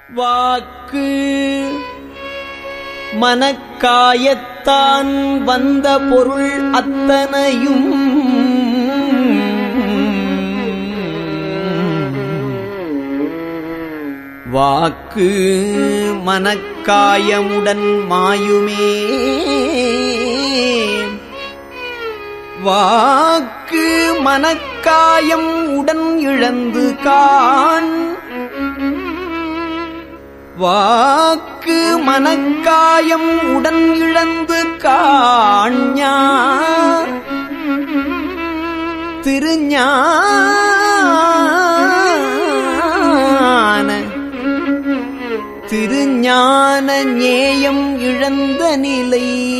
வாக்கு மனக்காயத்தான் வந்த பொருள் அத்தனையும் வாக்கு மனக்காயமுடன் மாயுமே வாக்கு மனக்காயம் உடன் இழந்து காண் வாக்கு மனக்காயம் உடன் இழந்து காண்ஞா திருஞான திருஞான நேயம் இழந்த நிலை